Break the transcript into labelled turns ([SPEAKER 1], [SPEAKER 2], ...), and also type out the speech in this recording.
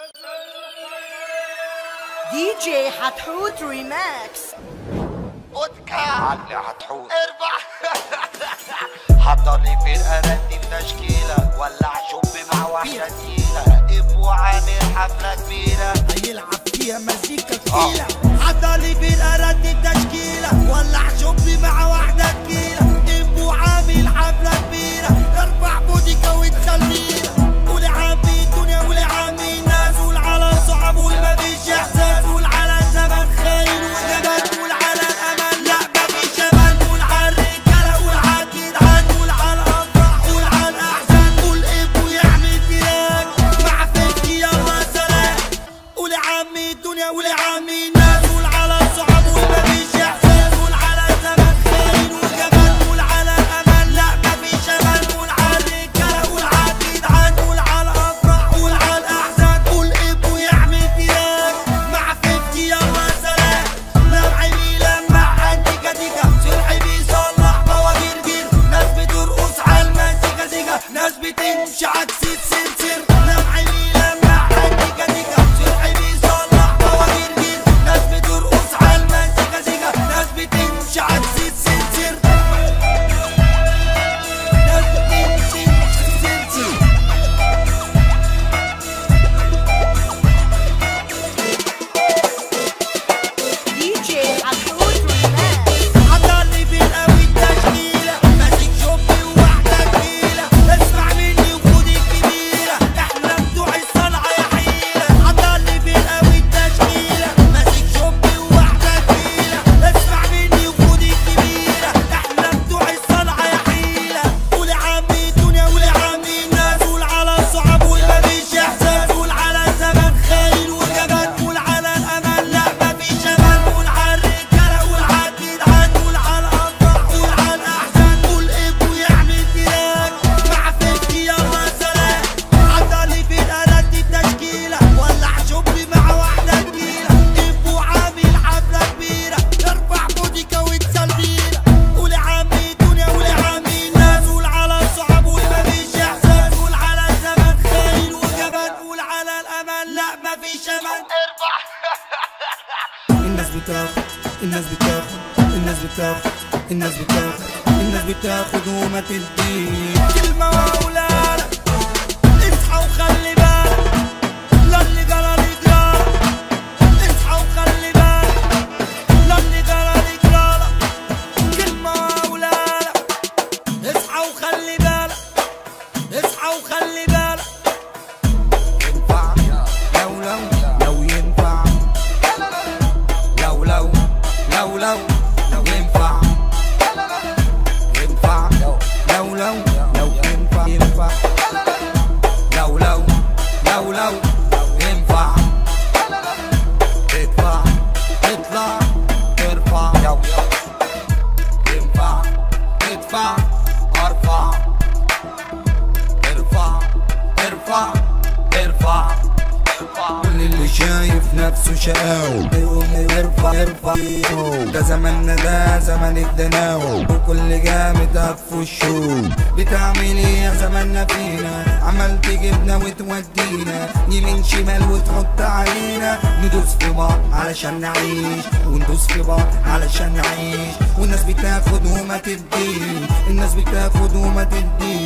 [SPEAKER 1] دي جي حتحوت ريماكس
[SPEAKER 2] اوتكا
[SPEAKER 3] علي هتحوط
[SPEAKER 2] اربع
[SPEAKER 3] حضر لي فرقة رتب تشكيلة ولع شب مع واحدة تقيلة ابو عامل حفلة كبيرة
[SPEAKER 4] هيلعب فيها مزيكا تقيلة حضرلي في الأرد تشكيلة ولع شوبي مع واحدة تقيلة ابو عامل حفلة كبيرة اربع بوديكا وتسليلة قول عمي الدنيا قول عمي الناس قول على الصعب قول مفيش احساس قول على الزمن خاين وجبان قول على الامل لا مفيش امل قول على الرجالة قول على الجدعان قول على الافراح قول على الاحزان قول ابو يعمل فراق مع فكي يلا سلام قول يا عمي الدنيا قول يا عمي الناس قول على الصعب قول مفيش احساس قول على الزمن خاين وجبان قول على الامل لا مفيش امل قول على الرجاله قول على الجدعان قول على الافراح قول على الاحزان قول ابو يعمل فراق مع فكي يلا سلام لو عيني لمع انتيكا تيكا سرحي بيصلح بواجير جير ناس بترقص على المزيكا زيكا ناس بتمشي عكس السلسل لو عيني لمع انتيكا تيكا سرحي بيصلح بواجير جير ناس بترقص على المزيكا زيكا ناس بتمشي عكس السلسل ناس بتمشي عكس السلسل
[SPEAKER 1] دي جي حتحوت ريماكس
[SPEAKER 4] حضرني في القوي التشكيلة ماسك شوبي وواحدة تقيلة اسمع مني وخد الكبيرة احنا بتوع الصنعة يا حيلة حضرني في القوي التشكيلة ماسك شوبي وواحدة تقيلة اسمع مني وخد الكبيرة احنا بتوع الصنعة يا حيلة قول يا عمي الدنيا قول يا عمي الناس قول على الصعب قول مفيش احساس قول على الزمن خاين وجبان قول على الامل لا مفيش امل قول على الرجاله قول على الجدعان قول على الافراح قول على الاحزان قول ابو يعمل فراق مع فكي يلا سلام حضرلي في الارد التشكيله ولع شوبي مع واحده تقيله ابو عامل حفله كبيره ارفع بوديكا وتسلبيله قول يا عمي الدنيا قول يا عمي الناس قول على الصعب قول مفيش احساس قول على الزمن خاين وجبان قول على الامل لا مفيش امل
[SPEAKER 2] اربع
[SPEAKER 4] الناس بتاخد الناس بتاخد الناس بتاخد الناس بتاخد الناس بتاخد وما تديش كلمة وأولاد اصحى وخلي بالك لا اللي جرى لي جرالك اصحى وخلي بالك لا اللي جرى لي جرالك كلمة وأولاد اصحى وخلي بالك اصحى وخلي بالك ينفع لو لو لو ينفع لو لو لو لو لو ينفع ينفع لو لو لو ينفع ينفع لو لو لو لو ينفع ادفع اطلع ارفع ينفع ادفع ارفع ارفع ارفع ارفع كل اللي شايف نفسه شقاوي يقوم يرفع يرفع ده زماننا ده زمن الدناوي وكل جامد هف الشوم بتعمل ايه يا زماننا فينا عمال تجيبنا وتودينا يمين شمال وتحط علينا ندوس في بعض علشان نعيش وندوس في بعض علشان نعيش والناس بتاخد وما تديش الناس بتاخد وما تديش